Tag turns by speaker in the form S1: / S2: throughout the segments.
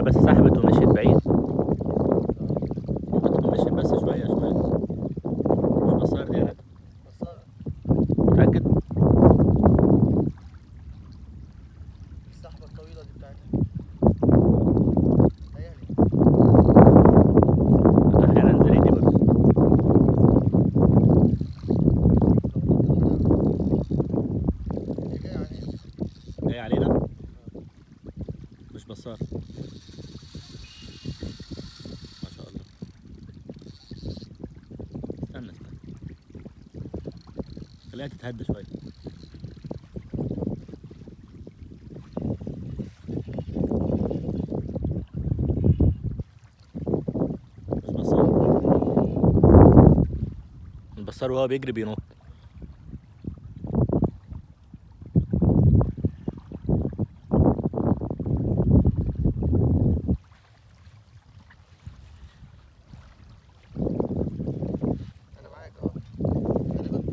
S1: لا بس سحبت ومشيت بعيد ممكن تكون مشيت بس شوية شوية مش بصار دي أنا
S2: بصارة
S1: متأكد
S2: السحبة الطويلة دي بتاعتها تهيألي
S1: أحيانا زريدي برضه
S2: اللي جاي عليه
S1: جاي علينا مش بصار ما شاء الله استنى استنى خليها تتهدى شوية مش بصار البصار وهو بيجري بينط
S2: أنا معاك أه غالبا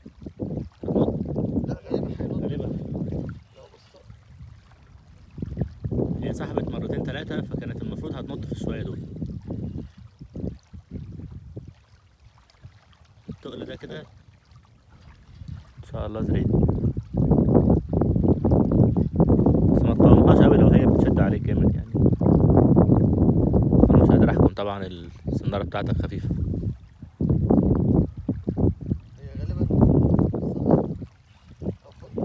S2: لا غالبا هينط
S1: غالبا
S2: لو بصار
S1: هي سحبت مرتين ثلاثة فكانت المفروض هتنط في الشوية دول التقل ده كده ان شاء الله زريد بس ما تقاومهاش قوي لو هي بتشد عليك جامد يعني انا مش قادر احكم طبعا السنارة بتاعتك خفيفة
S2: هي غالبا بصار أو فل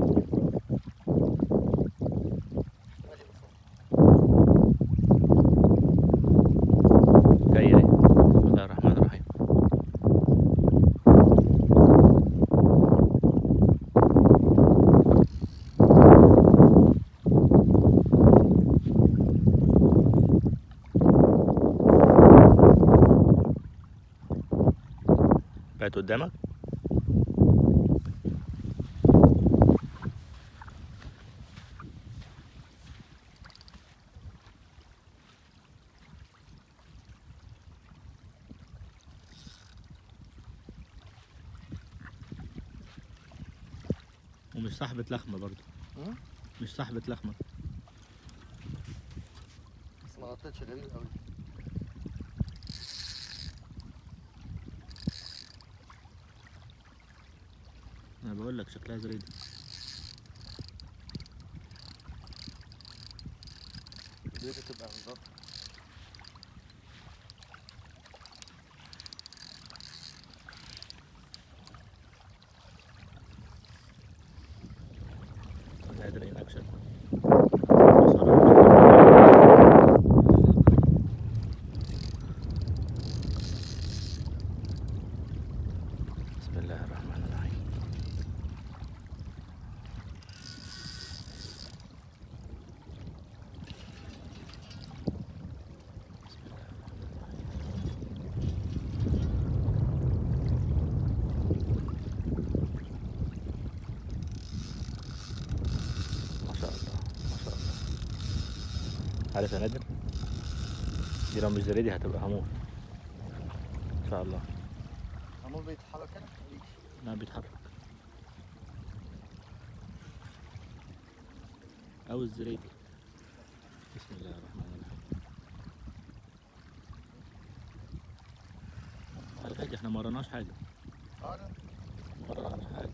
S2: ماشي بصار
S1: جاية اهي بسم الله الرحمن الرحيم بقت قدامك ومش صاحبة لخمة برضو
S2: مم؟
S1: مش صاحبة لخمة
S2: بس ما غطيتش جميل قوي
S1: انا بقول لك شكلها زريدة
S2: دي بتبقى بالظبط
S1: قادر ان اكشن بسم الله الرحمن الرحيم بسم الله الرحمن الرحيم ما شاء الله ما شاء الله عارف يا نادر دي لو مش زريدي هتبقى همور ان شاء الله
S2: عمود بيتحرك هنا مفيش.
S1: لا بيتحرك او الزريدي بسم الله الرحمن الرحيم على فكرة احنا ما وراناش حاجة
S2: اه لا
S1: ما وراناش حاجة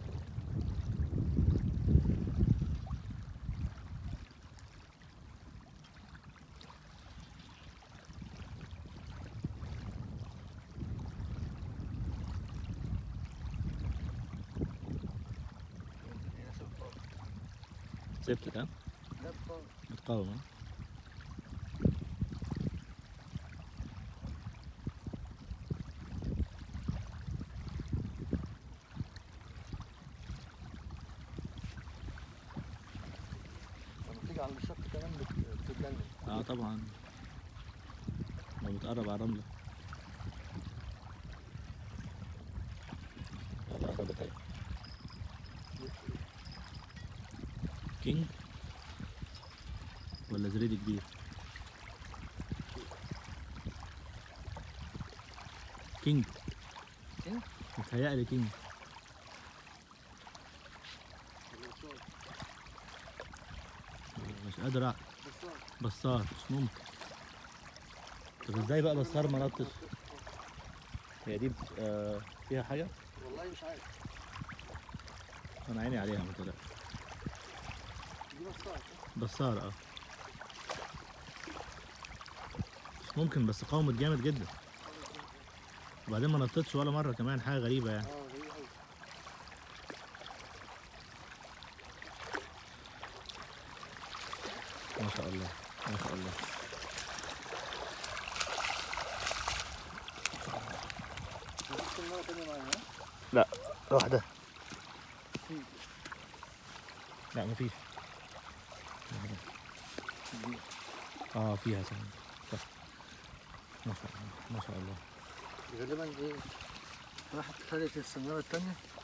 S2: هي سبت
S1: سبت ده
S2: لا بطار
S1: متقاوم ها؟
S2: لما تيجي على الشط كمان بت- بتتجنن
S1: اه طبعا لو بتقرب على الرملة يلا قربت اهي كينج ولا زريدي كبير كينج
S2: كينج؟
S1: متهيألي كينج مش قادر أع-
S2: بصار
S1: بصار مش ممكن طب ازاي بقى بسار ما نطش هي دي آه فيها حاجه
S2: والله مش عارف
S1: انا عيني عليها ما تقلقش
S2: دي بصات
S1: بسار اه مش ممكن بس قاومت جامد جدا وبعدين ما نطتش ولا مره كمان حاجه غريبه يعني
S2: اه غريبة أوي
S1: ما شاء الله ما شاء الله
S2: ممكن مرة تانية معانا ها؟
S1: لا واحده
S2: في
S1: لا مفيش
S2: دي
S1: اه فيها صح صح ما شاء الله ما شاء الله
S2: غالبا ايه راحت خدت السنارة التانية